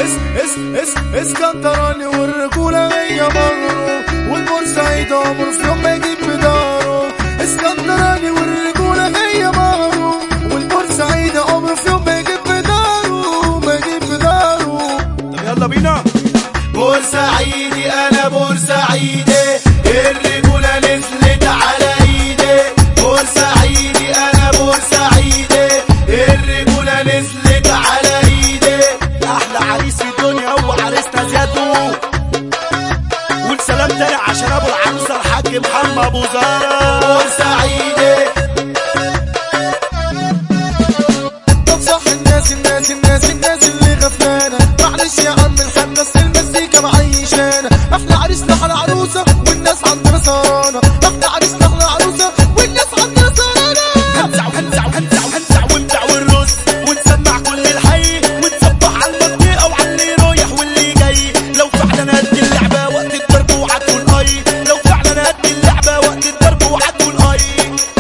اس اس اس اسكندراني والرجولة هي مغرور والبورسعيد عمره في يوم ما يجيب بداره اسكندراني والرجولة هي مغرور والبورسعيد عمره في يوم ما يجيب بداره ما يجيب بداره طب يلا بينا بورسعيدي انا بورسعيدي الرجولة نزلت على ايدي بورسعيدي انا بورسعيدي الرجولة نزلت على ايدي احلى عريس في الدنيا هو عريسنا زيادو والسلام تاني عشان ابو العروسه الحاج محمد ابو زهره بورسعيدي طب صح الناس الناس الناس الناس اللي غفلانة معلش يا عم الحنس المزيكا معيشانا احنا عريسنا على عروسة والناس عندنا سهرانة احنا عريسنا على عروسة والناس عندنا سهرانة هنزع وهنزع وهنزع وهنزع ونبدع ونرص ونسمع كل الحي ونصبح على المنطقه وعلى اللي رايح واللي جاي لو فعلا قد اللعبه وقت الضرب وعدوا الاي لو فعلا قد اللعبه وقت الضرب وعدوا الاي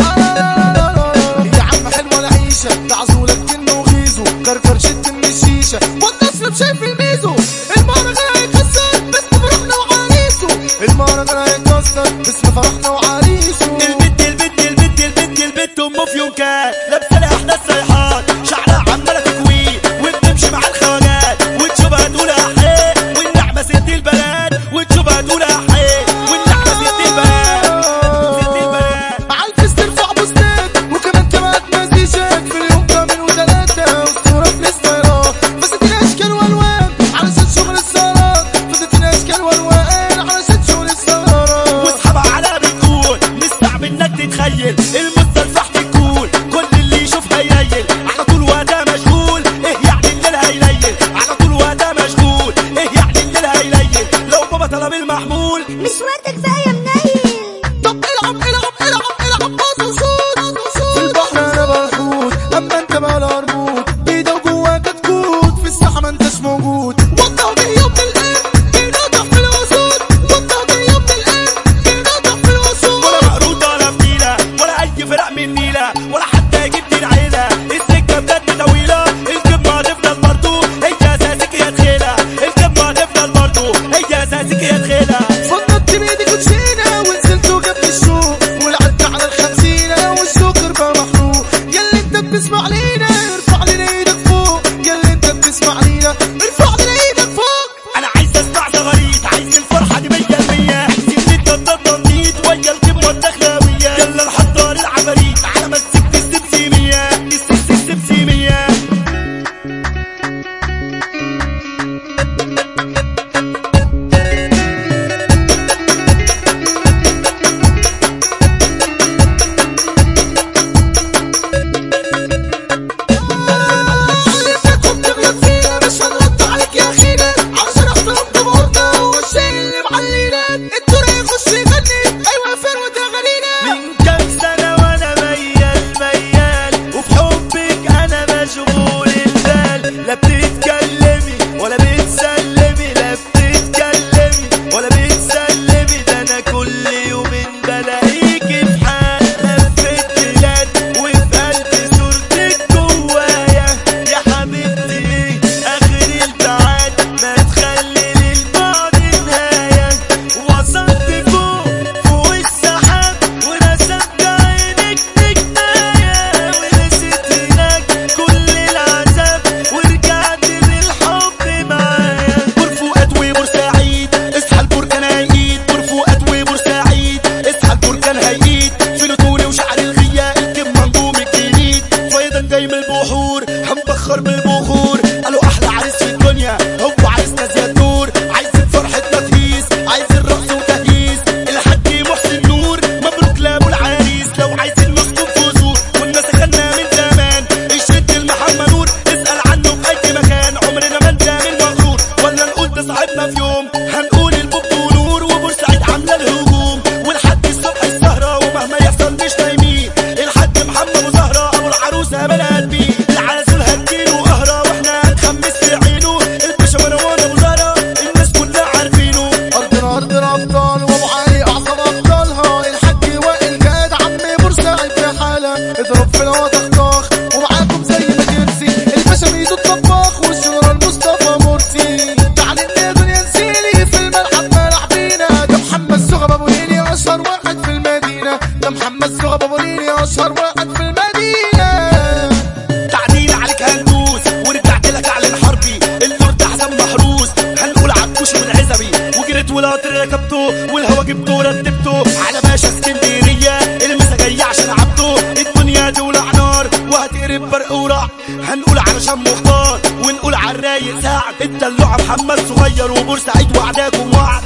يا عم حلوة العيشة تعزولك جن وغيزو كركر شت من الشيشة والناس لو شايف الميزو المهرجان هيكسر باسم فرحنا وعريسه المهرجان هيكسر باسم فرحنا وعريسه البت البت البت البت البت ام في يوم كان لابسه لها احنا الصيحات شعرها عماله تكوي وبتمشي مع الخواجات وتشوفها تقول احيه والنعمه ست البنات وتشوفها تقول احيه والنعمه ست البنات ست البنات عالفيس ترفع بوستات وكمان كمان مزيجات في اليوم كامل وثلاثة والصورة في الستايرات فساتين اشكال والوان علشان شغل السهرات فساتين اشكال والوان علشان شغل السهرات واصحابها على بتقول مستعب انك تتخيل المستلفح تكون كل اللي يشوفها يليل على طول وقتها مشغول ايه يعني الليل هيليل على طول وقتها مشغول ايه يعني الليل هيليل لو بابا طلب المحمول مش وقت كفايه منيل طب العب العب العب العب باص وصوت في البحر انا بالحوت اما انت بقى الهربوط ايده وجواك تكوت في الساحه ما انتش موجود وضع بيه يوم القلب بينضح في الوسط وضع بيه يوم القلب بينضح في الوسط ولا مقروطة ولا فتيلة ولا أي فرق من نيلة ولا حتى يجيب دي العيلة السكة بجد طويلة الكلمة هتفضل برضو هي أساسك يا تخيلة الكلمة هتفضل برضو هي أساسك يا تخيلة فضلت بايدي كوتشينه ونزلت وجبت الشوق ولعبت على الخمسينه والسكر بقى محروق ياللي انت بتسمع لينا ارفع لنا ايدك فوق ياللي انت بتسمع لينا ارفع لنا ايدك فوق أنا عايز أسمع زغاريت عايز الفرحة دي مية المية عايز النت التنطيط ويا الكلمة الدخلاوية يلا نحضر العفاريت على مسكة السمسيمية السس السمسيمية علمتكم تغلط فينا مش هنرد عليك يا اخينا عشان احترم جمهورنا والشيء اللي معلينا الدور هيخش يغني ايوه فروة اغانينا من كام سنة وانا ميال ميال وفي حبك انا مشغول البال لا بتتكلمي ولا بتسلمي لا بتتكلمي ولا بتسلمي ده انا كل يومين بلاقيكي في حال لفت بلاد وفي قلبي صورتك جوايا يا حبيبتي اخر البعاد ما تخلي للبعد نهاية وصلت فوق فوق السحاب ورسمت عينك بكناية ونسيت هناك كل العذاب ورجعت للحب معايا برفوقات وبورسعيد اصحى البركان هيقيد برفوقات وبورسعيد اصحى البركان هيقيد فلوتوني وشعر الغية الكم منظوم الجديد فيضا جاي من البحور هنبخر بالبخور قالوا احلى عريس في الدنيا هو عريسنا زياد نور عايزين فرحتنا تهيس عايزين رقص وتهييس الحاج محسن نور مبروك لابو العريس لو عايزين نسكن فوزور كنا سخنا من زمان الشد المحمد نور اسأل عنه في اي مكان عمرنا ما نزامل مغرور ولا نقول ده صاحبنا في يوم هنقول البوب ونور وبورسعيد عامله الهجوم ولحد الصبح السهره ومهما يحصل مش نايمين الحاج محمد ابو زهره ابو العروسه بلا قلبي العازل هديله قهره واحنا هنخمس في عينه الباشا مروان ابو زهره الناس كلها عارفينه ارضنا ارض الابطال وابو علي اعظم ابطالها الحاج وائل جاد عم بورسعيد في حاله اضرب في الهوا طخطاخ ومعاكم زي ما ترسي الباشا ميدو الطباخ والجنرال مصطفى مرسي والهوا جبته رتبته على باشا اسكندريه المسا جايه عشان عبده الدنيا دي ولع نار وهتقرب برق ورع هنقول علشان مختار ونقول على الرايق سعد الدلوعه محمد صغير وبورسعيد وعداكم وعد